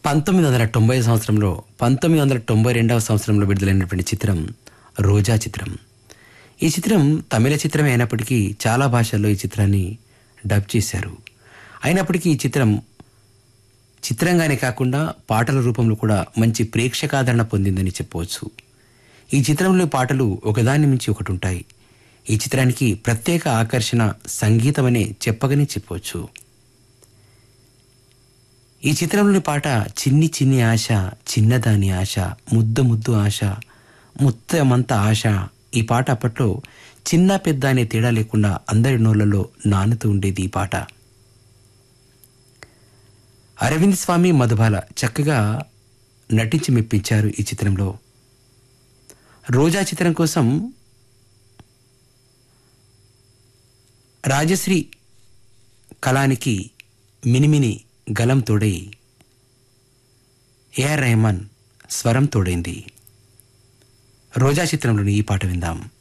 పంతొమ్మిది వందల తొంభై సంవత్సరంలో పంతొమ్మిది వందల తొంభై రెండవ సంవత్సరంలో విడుదలైనటువంటి చిత్రం రోజా చిత్రం ఈ చిత్రం తమిళ చిత్రమే అయినప్పటికీ చాలా భాషల్లో ఈ చిత్రాన్ని డబ్ చేశారు అయినప్పటికీ ఈ చిత్రం చిత్రంగానే కాకుండా పాటల రూపంలో కూడా మంచి ప్రేక్షకాదరణ పొందిందని చెప్పవచ్చు ఈ చిత్రంలో పాటలు ఒకదాని మించి ఒకటి ఉంటాయి ఈ చిత్రానికి ప్రత్యేక ఆకర్షణ సంగీతమనే చెప్పగని చెప్పవచ్చు ఈ చిత్రంలోని పాట చిన్ని చిన్ని ఆశ చిన్నదాని ఆశ ముద్దు ముద్దు ఆశ ముత్తమంత ఆశ ఈ పాట అప్పట్లో చిన్న పెద్ద అనే తేడా లేకుండా అందరి నోళ్లలో నానుతూ ఉండేది ఈ పాట అరవింద్ స్వామి మధుబాల చక్కగా నటించి మెప్పించారు ఈ చిత్రంలో రోజా చిత్రం కోసం రాజశ్రీ కళానికి మినిమిని గలం తోడై ఏఆర్ రెహమాన్ స్వరం తోడైంది రోజా చిత్రంలోని ఈ పాట విందాం